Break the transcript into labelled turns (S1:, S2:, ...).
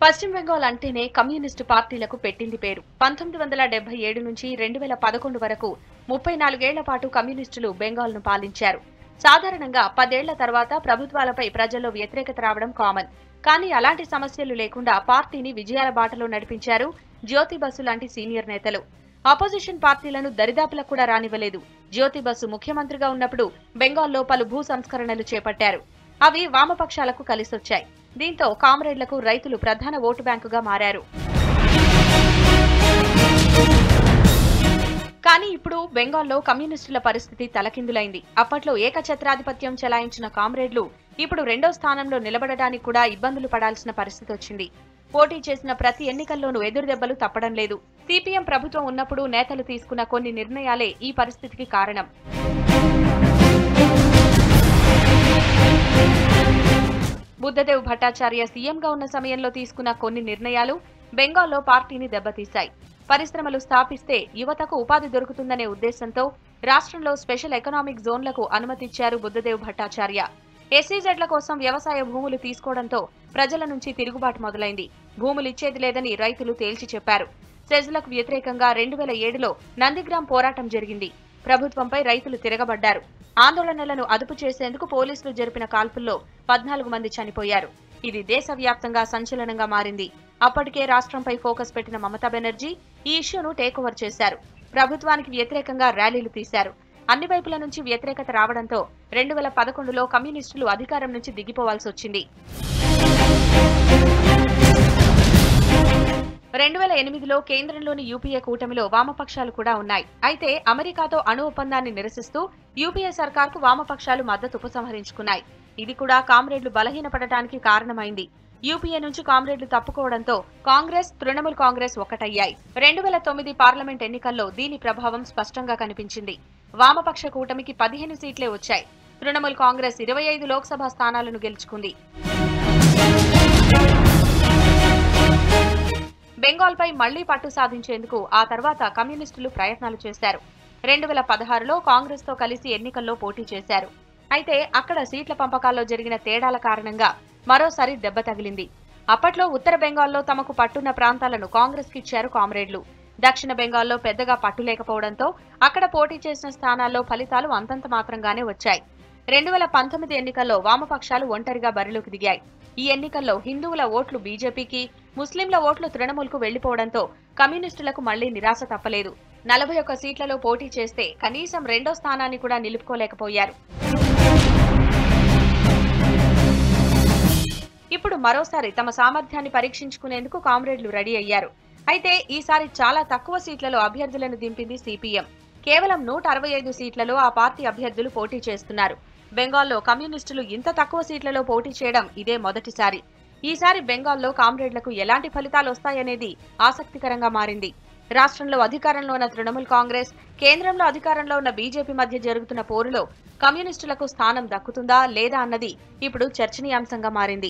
S1: పశ్చిమ బెంగాల్ అంటేనే కమ్యూనిస్టు పార్టీలకు పెట్టింది పేరు పంతొమ్మిది వందల డెబ్బై ఏడు నుంచి రెండు వేల పదకొండు వరకు ముప్పై నాలుగేళ్ల పాటు కమ్యూనిస్టులు బెంగాల్ను పాలించారు సాధారణంగా పదేళ్ల తర్వాత ప్రభుత్వాలపై ప్రజల్లో వ్యతిరేకత రావడం కామన్ కానీ అలాంటి సమస్యలు లేకుండా పార్టీని విజయాల బాటలో నడిపించారు జ్యోతి బస్సు లాంటి సీనియర్ నేతలు ఆపోజిషన్ పార్టీలను దరిదాపులకు కూడా రానివ్వలేదు జ్యోతి బస్సు ముఖ్యమంత్రిగా ఉన్నప్పుడు బెంగాల్లో పలు భూ సంస్కరణలు చేపట్టారు అవి వామపక్షాలకు కలిసొచ్చాయి దీంతో కామ్రేడ్లకు రైతులు ప్రధాన ఓటు బ్యాంకుగా మారారు కానీ ఇప్పుడు బెంగాల్లో కమ్యూనిస్టుల పరిస్థితి తలకిందులైంది అప్పట్లో ఏకఛత్రాధిపత్యం చెలాయించిన కామ్రేడ్లు ఇప్పుడు రెండో స్థానంలో నిలబడటానికి కూడా ఇబ్బందులు పడాల్సిన పరిస్థితి వచ్చింది పోటీ చేసిన ప్రతి ఎన్నికల్లోనూ ఎదురుదెబ్బలు తప్పడం లేదు సిపిఎం ప్రభుత్వం ఉన్నప్పుడు నేతలు తీసుకున్న కొన్ని నిర్ణయాలే ఈ పరిస్థితికి కారణం బుద్ధదేవ్ భట్టాచార్య సీఎంగా ఉన్న సమయంలో తీసుకున్న కొన్ని నిర్ణయాలు బెంగాల్లో పార్టీని దెబ్బతీశాయి పరిశ్రమలు స్థాపిస్తే యువతకు ఉపాధి దొరుకుతుందనే ఉద్దేశంతో రాష్ట్రంలో స్పెషల్ ఎకనామిక్ జోన్లకు అనుమతిచ్చారు బుద్ధదేవ్ భట్టాచార్య ఎస్సీజెడ్ల కోసం వ్యవసాయ భూములు తీసుకోవడంతో ప్రజల నుంచి తిరుగుబాటు మొదలైంది భూములు ఇచ్చేది లేదని రైతులు తేల్చి చెప్పారు సెజ్లకు వ్యతిరేకంగా రెండు వేల ఏడులో నందిగ్రామ్ పోరాటం జరిగింది ప్రభుత్వంపై రైతులు తిరగబడ్డారు ఆందోళనలను అదుపు చేసేందుకు పోలీసులు జరిపిన కాల్పుల్లో పద్నాలుగు మంది చనిపోయారు ఇది దేశవ్యాప్తంగా సంచలనంగా మారింది అప్పటికే రాష్ట్రంపై ఫోకస్ పెట్టిన మమతా బెనర్జీ ఈ ఇష్యూను టేకోవర్ చేశారు ప్రభుత్వానికి వ్యతిరేకంగా ర్యాలీలు తీశారు అన్ని వైపుల నుంచి వ్యతిరేకత రావడంతో రెండు వేల పదకొండులో కమ్యూనిస్టులు అధికారం నుంచి దిగిపోవాల్సి వచ్చింది రెండు వేల ఎనిమిదిలో కేంద్రంలోని యూపీఏ కూటమిలో వామపక్షాలు కూడా ఉన్నాయి అయితే అమెరికాతో అణు ఒప్పందాన్ని నిరసిస్తూ యూపీఏ సర్కార్కు వామపక్షాలు మద్దతు ఉపసంహరించుకున్నాయి ఇది కూడా కామ్రేడ్లు బలహీనపడటానికి కారణమైంది యూపీఏ నుంచి కామ్రేడ్లు తప్పుకోవడంతో కాంగ్రెస్ తృణమూల్ కాంగ్రెస్ ఒకటయ్యాయి రెండు వేల తొమ్మిది పార్లమెంట్ ఎన్నికల్లో దీని ప్రభావం స్పష్టంగా కనిపించింది వామపక్ష కూటమికి పదిహేను సీట్లే వచ్చాయి తృణమూల్ కాంగ్రెస్ ఇరవై ఐదు లోక్సభ స్థానాలను గెలుచుకుంది బెంగాల్పై మళ్లీ పట్టు సాధించేందుకు ఆ తర్వాత కమ్యూనిస్టులు ప్రయత్నాలు చేశారు రెండు వేల పదహారులో కాంగ్రెస్తో కలిసి ఎన్నికల్లో పోటీ చేశారు అయితే అక్కడ సీట్ల పంపకాల్లో జరిగిన తేడాల కారణంగా మరోసారి దెబ్బ తగిలింది అప్పట్లో ఉత్తర బెంగాల్లో తమకు పట్టున్న ప్రాంతాలను కాంగ్రెస్కి ఇచ్చారు కామ్రేడ్లు దక్షిణ బెంగాల్లో పెద్దగా పట్టు లేకపోవడంతో అక్కడ పోటీ చేసిన స్థానాల్లో ఫలితాలు అంతంత మాత్రంగానే వచ్చాయి రెండు వేల పంతొమ్మిది ఎన్నికల్లో వామపక్షాలు ఒంటరిగా బరిలోకి దిగాయి ఈ ఎన్నికల్లో హిందువుల ఓట్లు బీజేపీకి ముస్లింల ఓట్లు తృణమూల్కు వెళ్లిపోవడంతో కమ్యూనిస్టులకు మళ్లీ నిరాశ తప్పలేదు నలభై ఒక్క సీట్లలో పోటీ చేస్తే కనీసం రెండో స్థానాన్ని కూడా నిలుపుకోలేకపోయారు ఇప్పుడు మరోసారి తమ సామర్థ్యాన్ని పరీక్షించుకునేందుకు కామ్రేడ్లు రెడీ అయ్యారు అయితే ఈసారి చాలా తక్కువ సీట్లలో అభ్యర్థులను దింపింది సిపిఎం కేవలం నూట అరవై ఐదు సీట్లలో ఆ పార్టీ అభ్యర్థులు పోటీ చేస్తున్నారు బెంగాల్లో కమ్యూనిస్టులు ఇంత తక్కువ సీట్లలో పోటీ చేయడం ఇదే మొదటిసారి ఈసారి బెంగాల్లో కామ్రేడ్లకు ఎలాంటి ఫలితాలు వస్తాయనేది ఆసక్తికరంగా మారింది రాష్ట్రంలో అధికారంలో ఉన్న తృణమూల్ కాంగ్రెస్ కేంద్రంలో అధికారంలో ఉన్న బీజేపీ మధ్య జరుగుతున్న పోరులో కమ్యూనిస్టులకు స్థానం దక్కుతుందా లేదా అన్నది ఇప్పుడు చర్చనీయాంశంగా మారింది